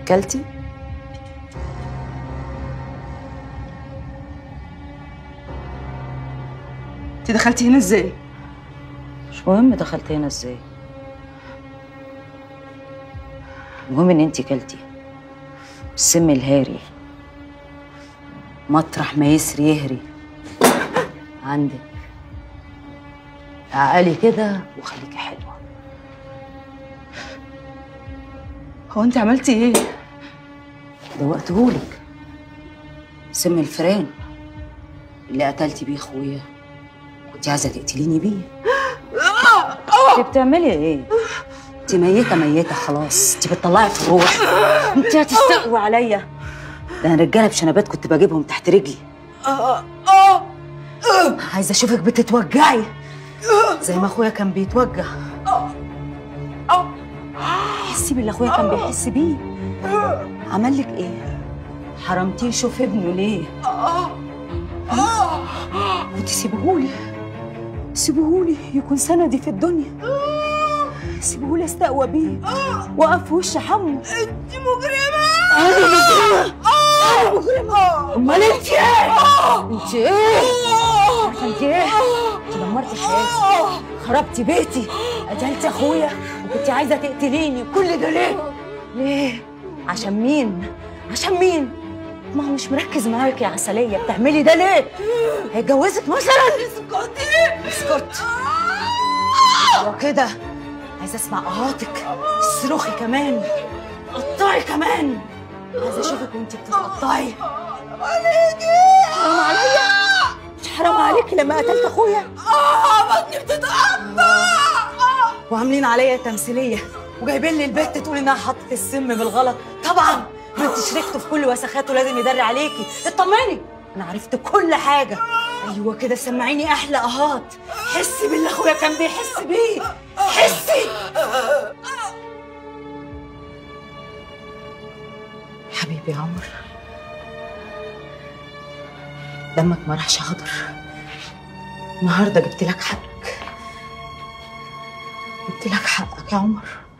كلتي انت دخلتي هنا ازاي مش مهم دخلت هنا ازاي المهم ان انت كلتي السم الهاري مطرح ما يسري يهري عندك عقلي كده وخليكي حلوه هو انت عملتي ايه دوقتهولك سم الفران اللي قتلتي بيه اخويا كنت عايزه تقتليني بيه انت بتعملي ايه انت ميته ميته خلاص انت بتطلعي في الروح انت هتستقوي عليا ده انا رجاله بشنبات كنت بجيبهم تحت رجلي عايزه اشوفك بتتوجعي زي ما اخويا كان بيتوجع حسي باللي اخويا كان بيحس بيه عمل لك ايه حرمتيه يشوف ابنه ليه وتسيبهولي سيبهولي يكون سندي في الدنيا سيبهولي استقوى بيه واقف في وش حمو انت مجرمه انا مجرمه انا مجرمه امال انت ايه انت ايه عارفه انت ايه انت دمرتي حياتي خربتي بيتي قتلتي اخويا وكنت عايزه تقتليني كل ده ليه ليه عشان مين عشان مين ما هو مش مركز معاك يا عسليه بتعملي ده ليه هيتجوزك مثلا اسكتي اسكت ايوه كده عايزه اسمع اهاتك صراخي كمان قطعي كمان عايزه اشوفك وانت بتتقطعي حرام عليا مش حرام عليكي لما قتلت اخويا اه بطني بتتقطع وعاملين عليا تمثيليه وجايبين لي البت تقول انها حطت السم بالغلط طبعا ما انت شركته في كل وسخاته لازم يدري عليكي اطمني انا عرفت كل حاجه ايوه كده سمعيني احلى اهات حسي باللي اخويا كان بيحس بيه حسي حبيبي يا عمر دمك ما راحش هدر النهارده جبت لك حقك جبت لك حقك يا عمر